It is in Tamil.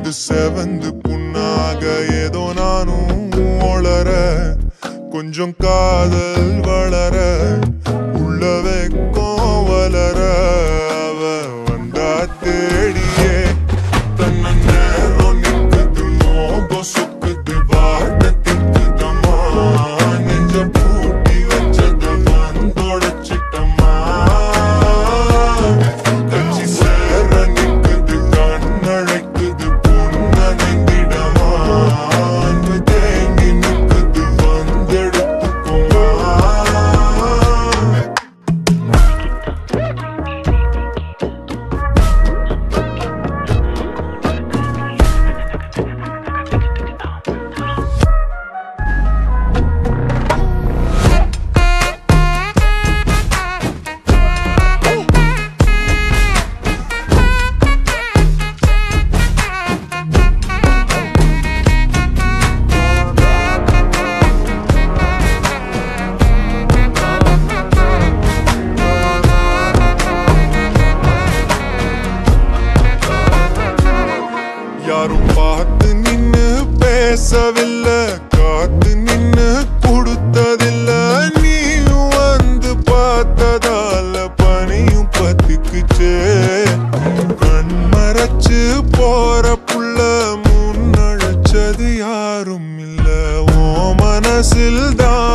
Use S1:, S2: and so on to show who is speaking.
S1: வந்து செவந்து புண்ணாக ஏதோ நானும் ஒளர கொஞ்சம் காதல் வளர உள்ள வெக்கம் வளர அவ வந்தா தேடியே தன்ன நேரம் நிக்குது மோகம் சொக்குது வார்த்தை திக்குதம்மா நெஞ்ச பூட்டி வச்சத வந்தொடச்சிட்டம்மா கட்சி சேர நிக்குது கண்ணழைக்குது புன்னணைந்திடமா அன்பு தேங்கி நிக்குது வந்தெடுத்துக்குமா யாரும் பார்த்து நின்னு பேசவில்லை காத்து நின்னு கொடுத்ததில்ல நீயும் வந்து பார்த்ததால பனியும் பத்திக்குச்சே கண் மறைச்சு போற புள்ள முன்னழைச்சது யாரும் இல்ல ஓ மனசில் தான்